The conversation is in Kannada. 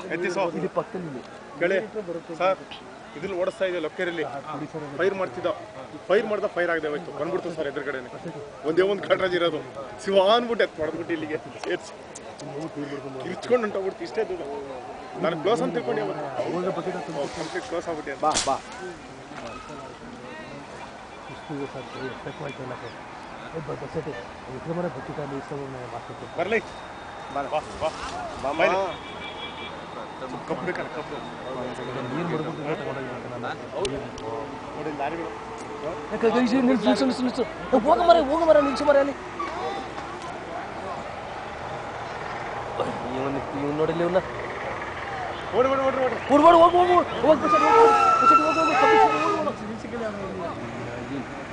ಎತ್ತಿಸೋ ಇಲ್ಲಿ ಪಕ್ಕದಲ್ಲಿ ಕೇಳಿ ಸರ್ ಇದ್ರಲ್ಲಿ ಓಡಿಸ್ತಾ ಇದೆ ಲೊಕ್ಕೇರಲ್ಲಿ ಫೈರ್ ಮಾಡ್ತಿದ್ದ ಫೈರ್ ಮಾಡ್ದ ಫೈರ್ ಆಗದೆ ಹೋಯ್ತು ಬಂದ್ಬಿಡ್ತು ಸರ್ ಎದುರುಗಡೆನೆ ಒಂದೇ ಒಂದು ಕಟ್ರಾಜ್ ಇರೋದು ಶಿವ ಅಂದ್ಬಿಟ್ಟು ಎತ್ತು ಹೊಡೆದ್ಬಿಟ್ಟು ಇಲ್ಲಿಗೆ ಸೇರ್ಸಿ ಕಿರ್ಚ್ಕೊಂಡು ಹೊಂಟೋಗ್ಬಿಡ್ತು ಇಷ್ಟೇ ದೂರ ನಾನು ಕ್ಲೋಸ್ ಅಂತ ತಿಳ್ಕೊಂಡೆ ಹೋದ್ರೆ ಬಕೆಟ್ ಕಂಪ್ಲೀಟ್ ಕ್ಲೋಸ್ ಆಗ್ಬಿಟ್ಟೆ ಬಾ ಬಾ ಇಷ್ಟು ಸರ್ ಎಫೆಕ್ಟ್ ಆಯ್ತು ಎಲ್ಲ ಬಸ್ಸೆಟ್ ಇದ್ರ ಮನೆ ಬಕೆಟ್ ಅಲ್ಲಿ ಇಷ್ಟ ಮಾಡ್ಬೇಕು ಬರ್ಲಿ ಬಾರ ಬಾ ಬಾ ಬಾಮ ಬಾಯ್ಲಿ. ಕಪ್ಪು ಬೇಕಲ್ಲ ಕಪ್ಪು ನೀರು ಮಡ್ಬಿಟ್ಟು ತಗೊಂಡೋಗಿ ನೋಡಿ ಲಾರಿಗಳು ನಿಲ್ಸು ನಿಲ್ಸು ನಿಲ್ಸು ನಿಲ್ಸು ಹೋಗ ಮರ ಹೋಗ ಮರ ನಿಲ್ಸು ಮರ ಅಲ್ಲಿ ಇವನು ಇವ್ನು ನೋಡಿಲ್ಲ ಇವನ್ನ ಓಡಿ ಓಡಿ ಓಡಿ ಓಡಿ ಓಡ್ ಓಡ್ ಹೋಗು ಹೋಗು ಹೋಗು ಬಸ್ಸೆಟ್ ಹೋಗು ಬಸ್ಸೆಟ್ ಹೋಗು ಹೋಗು ಕಪ್ಪು ಹೋಗು ಹೋಗು